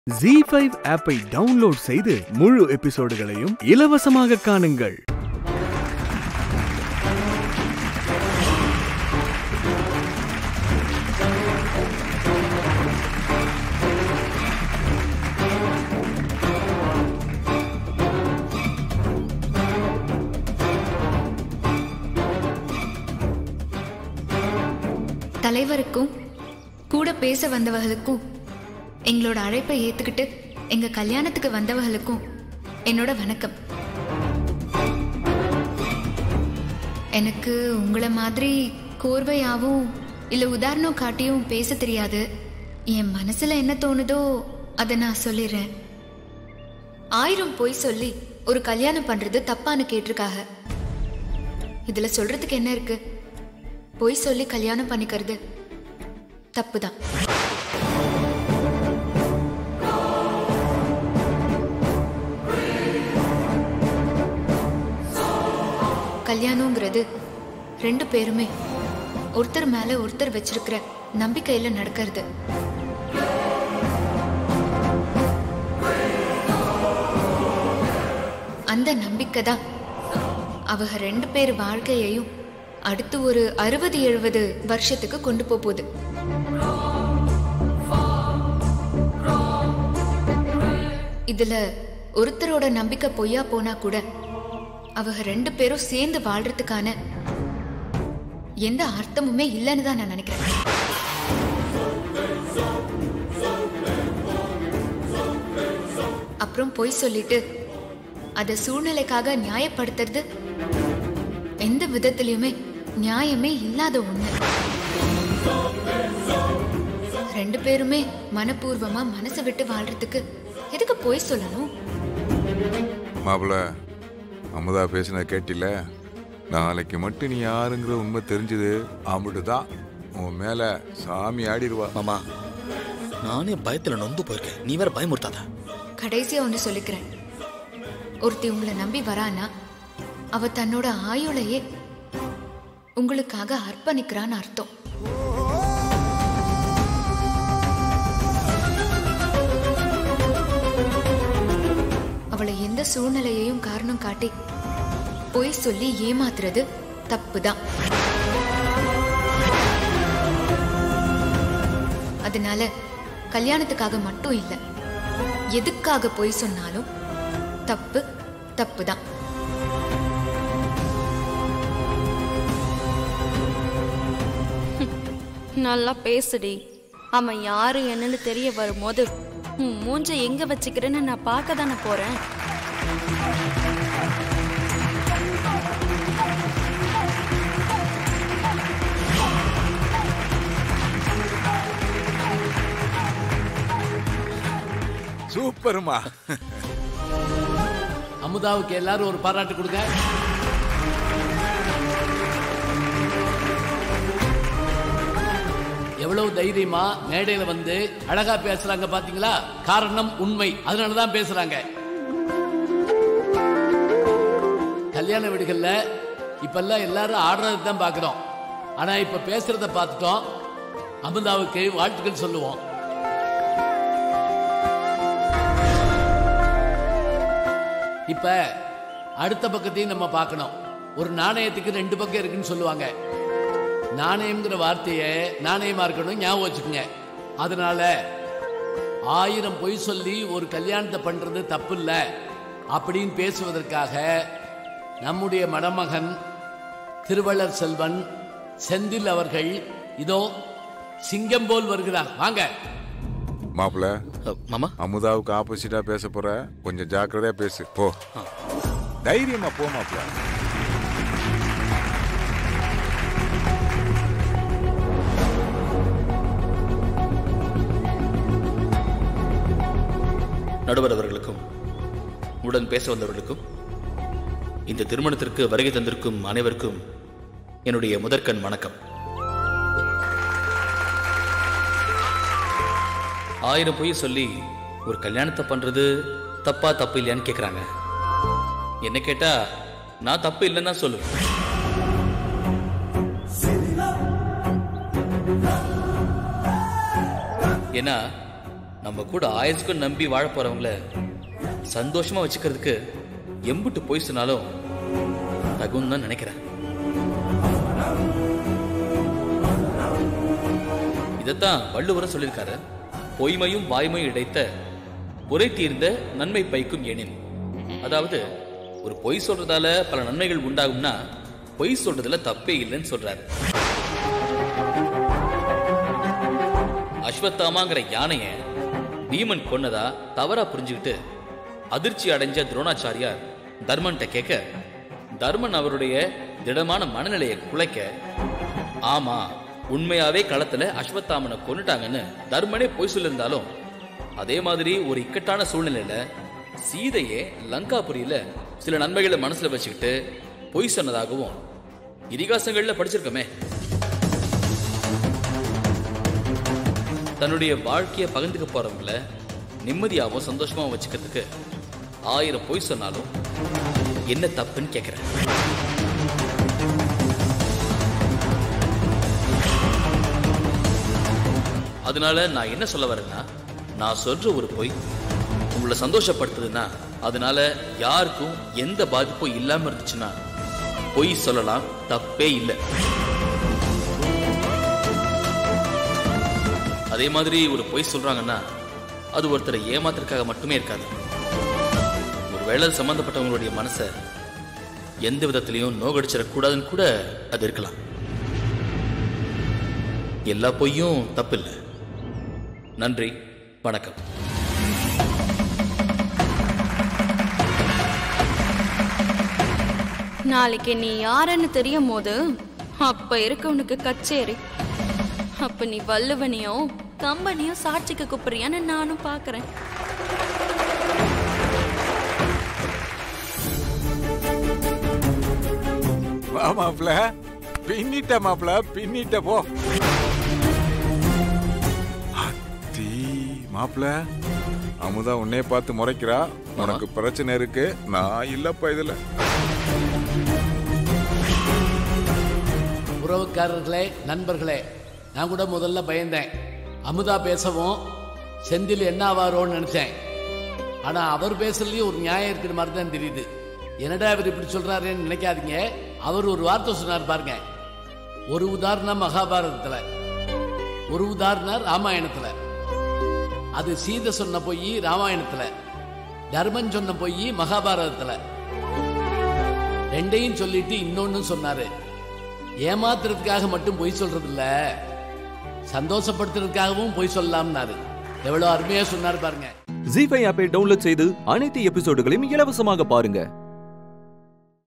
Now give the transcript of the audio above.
G five ஆப்பை download செய்து முழு எபிசோடுகளையும் இலவசமாக காணுங்கள் தலைவருக்கும் கூட பேச வந்தவர்களுக்கும் எங்களோட அழைப்பை ஏத்துக்கிட்டு எங்க கல்யாணத்துக்கு வந்தவர்களுக்கும் என்னோட வணக்கம் எனக்கு உங்களை மாதிரி கோர்வையாவும் இல்ல உதாரணம் காட்டியும் பேச தெரியாது என் மனசுல என்ன தோணுதோ அதை நான் சொல்லிடுறேன் ஆயிரம் பொய் சொல்லி ஒரு கல்யாணம் பண்றது தப்பான்னு கேட்டிருக்காக இதுல சொல்றதுக்கு என்ன இருக்கு பொய் சொல்லி கல்யாணம் பண்ணிக்கிறது தப்புதான் கல்யாணங்கிறது ரெண்டு பேருமே ஒருத்தர் மேல ஒருத்தர் வச்சிருக்கிற நம்பிக்கையில நடக்கிறது அந்த நம்பிக்கை தான் அவங்க ரெண்டு பேர் வாழ்க்கையையும் அடுத்து ஒரு அறுபது எழுபது வருஷத்துக்கு கொண்டு போக போகுது இதுல ஒருத்தரோட நம்பிக்கை பொய்யா போனா கூட அவங்க ரெண்டு பேரும் சேர்ந்து வாழ்றதுக்கான எந்த அர்த்தமுமே இல்லைன்னு தான் நான் நினைக்கிறேன் அப்புறம் பொய் சொல்லிட்டு அதை சூழ்நிலைக்காக நியாயப்படுத்துறது எந்த விதத்திலயுமே நியாயமே இல்லாத ஒண்ணு ரெண்டு பேருமே மனப்பூர்வமா மனசை விட்டு வாழ்றதுக்கு எதுக்கு பொய் சொல்லணும் மாப்பிள அமுதா பேசின கேட்டில நாளைக்கு மட்டும் நீ யாருங்கிற உண்மை தெரிஞ்சது அம்பிட்டு தான் உன் மேல சாமி ஆடிடுவா மாமா நானே பயத்துல நொந்து போயிருக்கேன் நீ வேற பயமுறுத்தாத கடைசியா ஒன்று சொல்லிக்கிறேன் ஒருத்தி உங்களை நம்பி வரானா அவ தன்னோட ஆயுளையே உங்களுக்காக அர்ப்பணிக்கிறான்னு அர்த்தம் அவளை எந்த சூழ்நிலையையும் காரணம் காட்டி பொய் சொல்லி ஏமாத்துறது தப்புதான் அதனால கல்யாணத்துக்காக மட்டும் இல்ல எதுக்காக பொய் சொன்னாலும் தப்பு தப்பு தான் நல்லா பேசுடி அவன் யாரு என்னன்னு தெரிய வரும்போது உன் மூஞ்ச எங்க வச்சுக்கிறேன்னு நான் பார்க்க தானே போறேன் சூப்பர்மா அமுதாவுக்கு எல்லாரும் ஒரு பாராட்டு கொடுங்க எவ்வளவு தைரியமா மேடையில வந்து அழகா பேசுறாங்க பாத்தீங்களா காரணம் உண்மை அதனாலதான் பேசுறாங்க கல்யாண வீடுகள்ல இப்பெல்லாம் எல்லாரும் ஆடுறது தான் பாக்குறோம் ஆனா இப்ப பேசுறத பார்த்துட்டோம் அமுதாவுக்கு வாழ்த்துக்கள் சொல்லுவோம் இப்ப அடுத்த பக்கத்தையும் நம்ம பார்க்கணும் ஒரு நாணயத்துக்கு ரெண்டு பக்கம் இருக்குன்னு சொல்லுவாங்க நாணயம்ங்கிற வார்த்தையை நாணயமா இருக்கணும் ஞாபகம் வச்சுக்கோங்க அதனால ஆயிரம் பொய் சொல்லி ஒரு கல்யாணத்தை பண்றது தப்பு இல்ல அப்படின்னு பேசுவதற்காக நம்முடைய மணமகன் திருவள்ளர் செல்வன் செந்தில் அவர்கள் இதோ சிங்கம் போல் வருகிறார் வாங்க மாப்பிள அ, மாமா அமுதாவுக்கு ஆப்போசிட்டா பேச போற கொஞ்சம் ஜாக்கிரதையா பேசு போ தைரியமா போ மாப்பிள நடுவர் அவர்களுக்கும் உடன் பேச வந்தவர்களுக்கும் இந்த திருமணத்திற்கு வருகை தந்திருக்கும் அனைவருக்கும் என்னுடைய முதற்கண் வணக்கம் ஆயிரம் பொய் சொல்லி ஒரு கல்யாணத்தை பண்றது தப்பா தப்பு இல்லையான்னு கேக்குறாங்க என்ன கேட்டா நான் தப்பு இல்லைன்னு தான் சொல்லுவேன் ஏன்னா நம்ம கூட ஆயுசுக்கும் நம்பி வாழ போறவங்கள சந்தோஷமா வச்சுக்கிறதுக்கு எம்புட்டு போய் சொன்னாலும் தகுன்னு தான் நினைக்கிறேன் இதைத்தான் வள்ளுவரும் சொல்லியிருக்காரு பொய்மையும் வாய்மையும் இடைத்த பொறை தீர்ந்த நன்மை பைக்கும் எனின் அதாவது ஒரு பொய் சொல்றதால பல நன்மைகள் உண்டாகும்னா பொய் சொல்றதுல தப்பே இல்லைன்னு சொல்றாரு அஸ்வத்தாமாங்கிற யானைய பீமன் கொன்னதா தவறா புரிஞ்சுக்கிட்டு அதிர்ச்சி அடைஞ்ச துரோணாச்சாரியார் தர்மன்கிட்ட கேட்க தர்மன் அவருடைய திடமான மனநிலையை குலைக்க ஆமா உண்மையாவே களத்துல அஸ்வத்தாமனை கொன்னுட்டாங்கன்னு தர்மனே பொய் சொல்லியிருந்தாலும் அதே மாதிரி ஒரு இக்கட்டான சூழ்நிலையில சீதையே லங்காபுரியில சில நன்மைகளை மனசுல வச்சுக்கிட்டு பொய் சொன்னதாகவும் இதிகாசங்கள்ல படிச்சிருக்கோமே தன்னுடைய வாழ்க்கையை பகிர்ந்துக்க போறவங்கள நிம்மதியாகவும் சந்தோஷமாவும் வச்சுக்கிறதுக்கு ஆயிரம் பொய் சொன்னாலும் என்ன தப்புன்னு கேட்கிறேன் அதனால நான் என்ன சொல்ல வரேன்னா நான் சொல்ற ஒரு பொய் உங்களை சந்தோஷப்படுத்துதுன்னா அதனால யாருக்கும் எந்த பாதிப்பும் இல்லாம இருந்துச்சுன்னா பொய் சொல்லலாம் தப்பே இல்லை அதே மாதிரி ஒரு பொய் சொல்றாங்கன்னா அது ஒருத்தரை ஏமாத்துறதுக்காக மட்டுமே இருக்காது ஒருவேளை அது சம்பந்தப்பட்டவங்களுடைய மனசை எந்த விதத்திலையும் நோகடிச்சிடக்கூடாதுன்னு கூட அது இருக்கலாம் எல்லா பொய்யும் தப்பில்லை நன்றி வணக்கம் நாளைக்கு நீ யாருன்னு தெரியும் போது அப்ப இருக்க உனக்கு கச்சேரி அப்ப நீ வள்ளுவனையும் கம்பனையும் சாட்சிக்கு கூப்பிடுறியான்னு நானும் பாக்குறேன் வா மாப்ள பின்னிட்ட மாப்ள பின்னிட்ட போ அத்தி மாப்ள அமுதா உன்னைய பார்த்து முறைக்கிறா உனக்கு பிரச்சனை இருக்கு நான் இல்லப்பா இதுல உறவுக்காரர்களே நண்பர்களே நான் கூட முதல்ல பயந்தேன் அமுதா பேசவும் செந்தில் என்ன ஆவாரோன்னு நினைச்சேன் ஆனா அவர் பேசுறதுலயும் ஒரு நியாயம் இருக்கிற மாதிரி தான் தெரியுது என்னடா இவர் இப்படி சொல்றாருன்னு நினைக்காதீங்க அவர் ஒரு வார்த்தை சொன்னார் பாருங்க ஒரு உதாரணம் மகாபாரதத்துல ஒரு உதாரணம் ராமாயணத்துல அது சீதை சொன்ன பொய் ராமாயணத்துல தர்மன் சொன்ன பொய் மகாபாரதத்துல ரெண்டையும் சொல்லிட்டு இன்னொன்னு சொன்னாரு ஏமாத்துறதுக்காக மட்டும் பொய் சொல்றது இல்ல சந்தோஷப்படுத்துறதுக்காகவும் பொய் சொல்லலாம்னாரு எவ்வளவு அருமையா சொன்னார் பாருங்க ஜி ஃபைவ் ஆப்பை டவுன்லோட் செய்து அனைத்து எபிசோடுகளையும் இலவசமாக பாருங்க